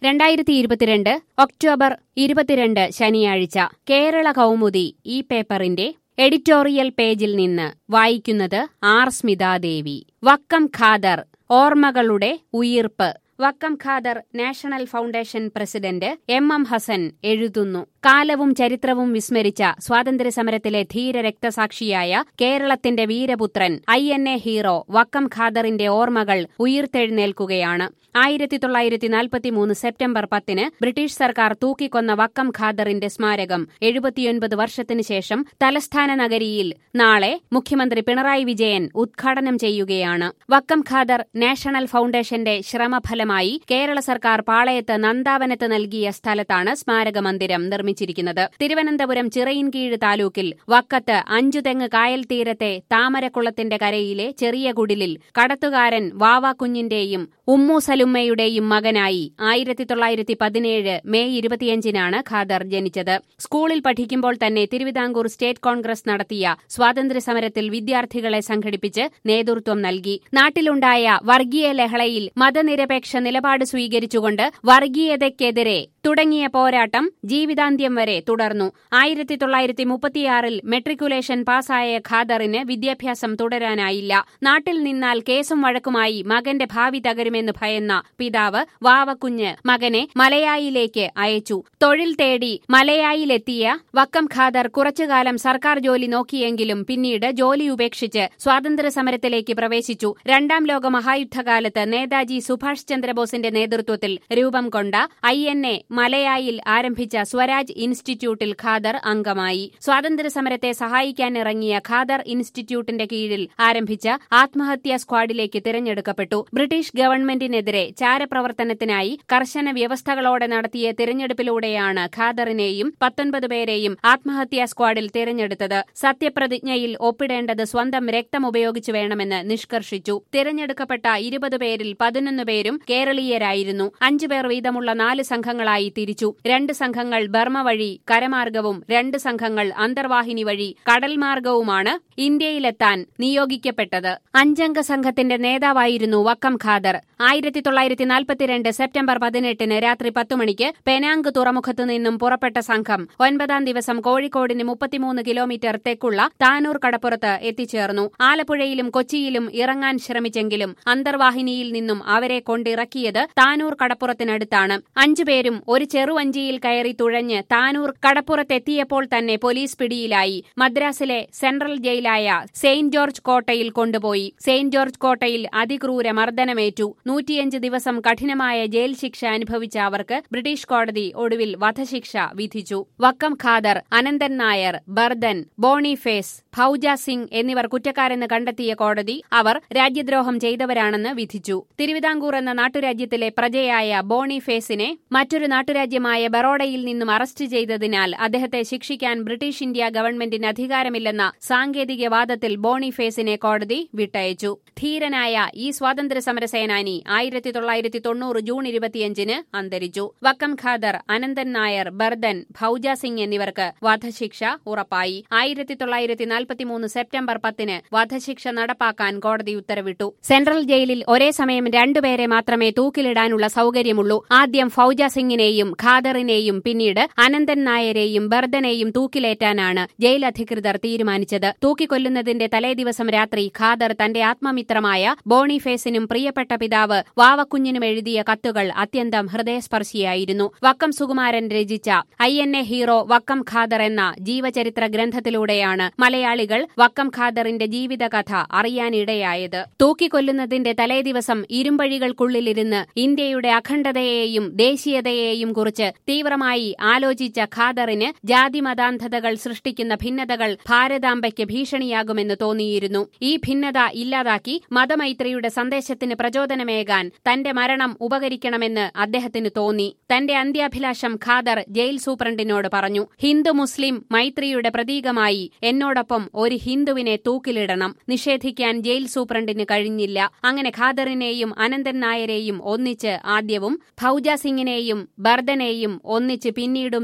രണ്ടായിരത്തി ഇരുപത്തിരണ്ട് ഒക്ടോബർ ഇരുപത്തിരണ്ട് ശനിയാഴ്ച കേരള കൗമുദി ഈ പേപ്പറിന്റെ എഡിറ്റോറിയൽ പേജിൽ നിന്ന് വായിക്കുന്നത് ആർ സ്മിതാദേവി വക്കം ഖാദർ ഓർമ്മകളുടെ ഉയിർപ്പ് Vakkom Khader national foundation president M M Hassan എഴുതുന്നു കാലവും ചരിത്രവും വിസ്മരിച്ച സ്വാതന്ത്ര്യസമരത്തിലെ ധീര രക്തസാക്ഷിയായ കേരളത്തിന്റെ വീരപുത്രൻ I N A hero Vakkom ഖാദറിന്റെ ഓർമ്മകൾ ഉയിർത്തെഴുന്നേൽക്കുകയാണ് ആയിരത്തി തൊള്ളായിരത്തി നാൽപ്പത്തിമൂന്ന് സെപ്റ്റംബർ പത്തിന് ബ്രിട്ടീഷ് സർക്കാർ തൂക്കിക്കൊന്ന വക്കം ഖാദറിന്റെ സ്മാരകം എഴുപത്തിയൊൻപത് വർഷത്തിനു ശേഷം തലസ്ഥാന നഗരിയിൽ നാളെ മുഖ്യമന്ത്രി പിണറായി വിജയൻ ഉദ്ഘാടനം ചെയ്യുകയാണ് വക്കം ഖാദർ നാഷണൽ ഫൗണ്ടേഷന്റെ ശ്രമഫലമായി കേരള സർക്കാർ പാളയത്ത് നന്ദാവനത്ത് നൽകിയ സ്ഥലത്താണ് സ്മാരക മന്ദിരം നിർമ്മിച്ചിരിക്കുന്നത് തിരുവനന്തപുരം ചിറയിൻകീഴ് താലൂക്കിൽ വക്കത്ത് അഞ്ചുതെങ്ങ് കായൽ തീരത്തെ താമരക്കുളത്തിന്റെ കരയിലെ ചെറിയ കുടിലിൽ കടത്തുകാരൻ വാവാക്കുഞ്ഞിന്റെയും ഉമ്മു സലുമ്മയുടെയും മകനായി ആയിരത്തി തൊള്ളായിരത്തി പതിനേഴ് മെയ് ഇരുപത്തിയഞ്ചിനാണ് ഖാദർ ജനിച്ചത് സ്കൂളിൽ പഠിക്കുമ്പോൾ തന്നെ തിരുവിതാംകൂർ സ്റ്റേറ്റ് കോൺഗ്രസ് നടത്തിയ സ്വാതന്ത്ര്യ സമരത്തിൽ വിദ്യാർത്ഥികളെ സംഘടിപ്പിച്ച് നേതൃത്വം നൽകി നാട്ടിലുണ്ടായ വർഗീയ ലഹളയിൽ മതനിരപേക്ഷ നിലപാട് സ്വീകരിച്ചുകൊണ്ട് വർഗീയതയ്ക്കെതിരെ തുടങ്ങിയ പോരാട്ടം ജീവിതാന്ത്യം വരെ തുടർന്നു ആയിരത്തി തൊള്ളായിരത്തി മുപ്പത്തിയാറിൽ മെട്രിക്കുലേഷൻ പാസായ ഖാദറിന് വിദ്യാഭ്യാസം തുടരാനായില്ല നാട്ടിൽ നിന്നാൽ കേസും വഴക്കുമായി മകന്റെ ഭാവി തകരുമെന്ന് ഭയന്ന പിതാവ് വാവക്കുഞ്ഞ് മകനെ മലയായിലേക്ക് അയച്ചു തൊഴിൽ തേടി മലയായിലെത്തിയ വക്കം ഖാദർ കുറച്ചുകാലം സർക്കാർ ജോലി നോക്കിയെങ്കിലും പിന്നീട് ജോലി ഉപേക്ഷിച്ച് സ്വാതന്ത്ര്യ സമരത്തിലേക്ക് പ്രവേശിച്ചു രണ്ടാം ലോക മഹായുദ്ധകാലത്ത് നേതാജി സുഭാഷ് ചന്ദ്രബോസിന്റെ നേതൃത്വത്തിൽ രൂപം കൊണ്ട ഐ എൻ എ മലയായിൽ ആരംഭിച്ച സ്വരാജ് ഇൻസ്റ്റിറ്റ്യൂട്ടിൽ ഖാദർ അംഗമായി സ്വാതന്ത്ര്യ സമരത്തെ സഹായിക്കാനിറങ്ങിയ ഖാദർ ഇൻസ്റ്റിറ്റ്യൂട്ടിന്റെ കീഴിൽ ആരംഭിച്ച ആത്മഹത്യാ സ്ക്വാഡിലേക്ക് തിരഞ്ഞെടുക്കപ്പെട്ടു ബ്രിട്ടീഷ് ഗവൺമെന്റിനെതിരെ ചാരപ്രവർത്തനത്തിനായി കർശന വ്യവസ്ഥകളോടെ നടത്തിയ തിരഞ്ഞെടുപ്പിലൂടെയാണ് ഖാദറിനെയും പത്തൊൻപത് പേരെയും ആത്മഹത്യാ സ്ക്വാഡിൽ തിരഞ്ഞെടുത്തത് സത്യപ്രതിജ്ഞയിൽ ഒപ്പിടേണ്ടത് സ്വന്തം രക്തം ഉപയോഗിച്ച് വേണമെന്ന് നിഷ്കർഷിച്ചു തിരഞ്ഞെടുക്കപ്പെട്ട ഇരുപത് പേരിൽ പതിനൊന്ന് പേരും കേരളീയരായിരുന്നു അഞ്ചുപേർ വീതമുള്ള നാല് സംഘങ്ങളായി തിരിച്ചു രണ്ട് സംഘങ്ങൾ ബർമ വഴി കരമാർഗവും രണ്ട് സംഘങ്ങൾ അന്തർവാഹിനി വഴി കടൽ മാർഗവുമാണ് ഇന്ത്യയിലെത്താൻ നിയോഗിക്കപ്പെട്ടത് അഞ്ചംഗ സംഘത്തിന്റെ നേതാവായിരുന്നു വക്കം ഖാദർ ആയിരത്തി തൊള്ളായിരത്തി നാൽപ്പത്തിരണ്ട് സെപ്റ്റംബർ പതിനെട്ടിന് രാത്രി പത്തു മണിക്ക് പെനാങ്ക് തുറമുഖത്തു നിന്നും പുറപ്പെട്ട സംഘം ഒൻപതാം ദിവസം കോഴിക്കോടിന് മുപ്പത്തിമൂന്ന് കിലോമീറ്റർ തെക്കുള്ള താനൂർ കടപ്പുറത്ത് എത്തിച്ചേർന്നു ആലപ്പുഴയിലും കൊച്ചിയിലും ഇറങ്ങാൻ ശ്രമിച്ചെങ്കിലും അന്തർവാഹിനിയിൽ നിന്നും അവരെ കൊണ്ടിറക്കിയത് താനൂർ കടപ്പുറത്തിനടുത്താണ് അഞ്ചുപേരും ഒരു ചെറുവഞ്ചിയിൽ കയറി തുഴഞ്ഞ് താനൂർ കടപ്പുറത്തെത്തിയപ്പോൾ തന്നെ പോലീസ് പിടിയിലായി മദ്രാസിലെ സെൻട്രൽ ജയിലായ സെയിന്റ് ജോർജ് കോട്ടയിൽ കൊണ്ടുപോയി സെയിന്റ് ജോർജ് കോട്ടയിൽ അതിക്രൂര മർദ്ദനമേറ്റു നൂറ്റിയഞ്ച് ദിവസം കഠിനമായ ജയിൽ ശിക്ഷ അനുഭവിച്ച അവർക്ക് ബ്രിട്ടീഷ് കോടതി ഒടുവിൽ വധശിക്ഷ വിധിച്ചു വക്കം ഖാദർ അനന്തൻ നായർ ബർദൻ ബോണിഫേസ് ഫൌജ സിംഗ് എന്നിവർ കുറ്റക്കാരെന്ന് കണ്ടെത്തിയ കോടതി അവർ രാജ്യദ്രോഹം ചെയ്തവരാണെന്ന് വിധിച്ചു തിരുവിതാംകൂർ എന്ന നാട്ടുരാജ്യത്തിലെ പ്രജയായ ബോണിഫേസിനെ മറ്റൊരു നാട്ടുരാജ്യമായ ബറോഡയിൽ നിന്നും അറസ്റ്റ് ചെയ്തതിനാൽ അദ്ദേഹത്തെ ശിക്ഷിക്കാൻ ബ്രിട്ടീഷ് ഇന്ത്യ ഗവൺമെന്റിന് അധികാരമില്ലെന്ന സാങ്കേതിക വാദത്തിൽ ബോണിഫേസിനെ കോടതി വിട്ടയച്ചു ധീരനായ ഈ സ്വാതന്ത്ര്യ സമര സേനാനി ആയിരത്തി തൊള്ളായിരത്തി തൊണ്ണൂറ് ജൂൺ ഇരുപത്തിയഞ്ചിന് അന്തരിച്ചു വക്കം ഖാദർ അനന്തൻ നായർ ബർദൻ ഭൌജ സിംഗ് എന്നിവർക്ക് വധശിക്ഷ ഉറപ്പായി ആയിരത്തി തൊള്ളായിരത്തി നാൽപ്പത്തിമൂന്ന് സെപ്റ്റംബർ പത്തിന് വധശിക്ഷ നടപ്പാക്കാൻ കോടതി ഉത്തരവിട്ടു സെൻട്രൽ ജയിലിൽ ഒരേ സമയം രണ്ടുപേരെ മാത്രമേ തൂക്കിലിടാനുള്ള സൌകര്യമുള്ളൂ ആദ്യം ഫൌജ സിംഗിനെയും ഖാദറിനെയും പിന്നീട് അനന്തൻ നായരെയും ബർദനെയും തൂക്കിലേറ്റാനാണ് ജയിൽ അധികൃതർ തീരുമാനിച്ചത് തൂക്കിക്കൊല്ലുന്നതിന്റെ തലേദിവസം രാത്രി ഖാദർ തന്റെ ആത്മമിത്രമായ ബോണിഫേസിനും പ്രിയപ്പെട്ട പിതാവ് വാവക്കുഞ്ഞിനും എഴുതിയ കത്തുകൾ അത്യന്തം ഹൃദയസ്പർശിയായിരുന്നു വക്കം സുകുമാരൻ രചിച്ച I N A hero Vakkom Khader എന്ന ജീവചരിത്ര ഗ്രന്ഥത്തിലൂടെയാണ് മലയാളികൾ വക്കം ഖാദറിന്റെ ജീവിതകഥ അറിയാനിടയായത് തൂക്കിക്കൊല്ലുന്നതിന്റെ തലേദിവസം ഇരുമ്പഴികൾക്കുള്ളിലിരുന്ന് ഇന്ത്യയുടെ അഖണ്ഡതയെയും ദേശീയതയെയും കുറിച്ച് തീവ്രമായി ആലോചിച്ച ഖാദറിന് ജാതിമതാന്ധതകൾ സൃഷ്ടിക്കുന്ന ഭിന്നതകൾ ഭാരതാംബയ്ക്ക് ഭീഷണിയാകുമെന്ന് തോന്നിയിരുന്നു ഈ ഭിന്നത ഇല്ലാതാക്കി മതമൈത്രിയുടെ സന്ദേശത്തിന് പ്രചോദനമേകാൻ തന്റെ മരണം ഉപകരിക്കണമെന്ന് അദ്ദേഹത്തിന് തോന്നി തന്റെ അന്ത്യാഭിലാഷം ഖാദർ ജയിൽ സൂപ്രണ്ടിനോട് പറഞ്ഞു ഹിന്ദു മുസ്ലിം മൈത്രിയുടെ പ്രതീകമായി എന്നോടൊപ്പം ഒരു ഹിന്ദുവിനെ തൂക്കിലിടണം നിഷേധിക്കാൻ ജയിൽ സൂപ്രണ്ടിന് കഴിഞ്ഞില്ല അങ്ങനെ ഖാദറിനെയും അനന്തൻ നായരെയും ഒന്നിച്ച് ആദ്യവും ഭൌജ സിംഗിനെയും ബർദനെയും ഒന്നിച്ച് പിന്നീടും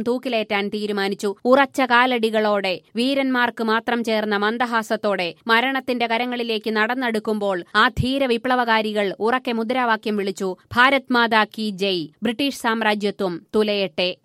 തൂക്കിലേറ്റാൻ തീരുമാനിച്ചു ഉറച്ച കാലടികളോടെ വീരന്മാർക്ക് മാത്രം ചേർന്ന മന്ദഹാസത്തോടെ മരണത്തിന്റെ കരങ്ങളിലേക്ക് നടന്നെടുക്കുമ്പോൾ ആ ധീര വിപ്ലവകാരികൾ ഉറക്കെ മുദ്രാവാക്യം വിളിച്ചു ഭാരത് മാതാ കി ജയ് ബ്രിട്ടീഷ് സാമ്രാജ്യത്വം തുലയട്ടെ